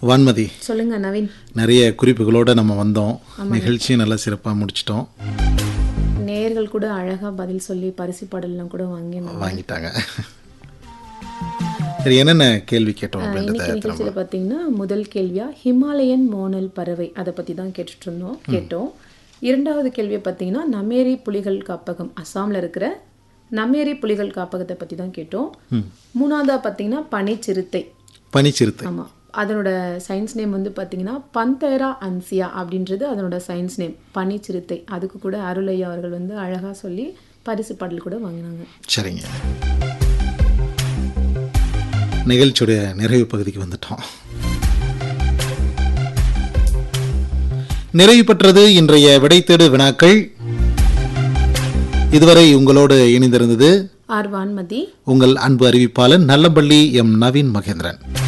வான்மதி சொல்லுங்க நவீன் நிறைய குறிப்புகளோடு நம்ம வந்தோம் நிகழ்ச்சியும் நல்லா சிறப்பாக முடிச்சிட்டோம் நேயர்கள் கூட அழகா பதில் சொல்லி பரிசு பாடல்லாம் கூட வாங்கி வாங்கிட்டாங்க சரி என்னென்ன கேள்வி கேட்டோம் அப்படின்றத இன்னைக்கு நிகழ்ச்சியில் பார்த்தீங்கன்னா முதல் கேள்வியா ஹிமாலயன் மோனல் பறவை அதை பற்றி தான் கேட்டுட்டு இருந்தோம் கேட்டோம் இரண்டாவது கேள்வியை பார்த்தீங்கன்னா நமேரி புலிகள் காப்பகம் அஸ்ஸாமில் இருக்கிற நமேரி புலிகள் காப்பகத்தை பற்றி தான் கேட்டோம் மூணாவதா பார்த்தீங்கன்னா பனிச்சிறுத்தை பனிச்சிறுத்தை ஆமாம் அதனோட சயின்ஸ் நேம் வந்து பார்த்தீங்கன்னா பந்தேரா அன்சியா அப்படின்றது அதனோட சயின்ஸ் நேம் பனிச்சிறுத்தை அதுக்கு கூட அருளையா அவர்கள் வந்து அழகாக சொல்லி பரிசு பாடல் கூட வாங்கினாங்க சரிங்க நிகழ்ச்சியுடைய நிறைவு பகுதிக்கு வந்துட்டோம் நிறைவு பெற்றது இன்றைய விடைத்தேடு வினாக்கள் இதுவரை உங்களோடு இணைந்திருந்தது ஆர் வான்மதி உங்கள் அன்பு அறிவிப்பாளன் நல்லபள்ளி எம் நவீன் மகேந்திரன்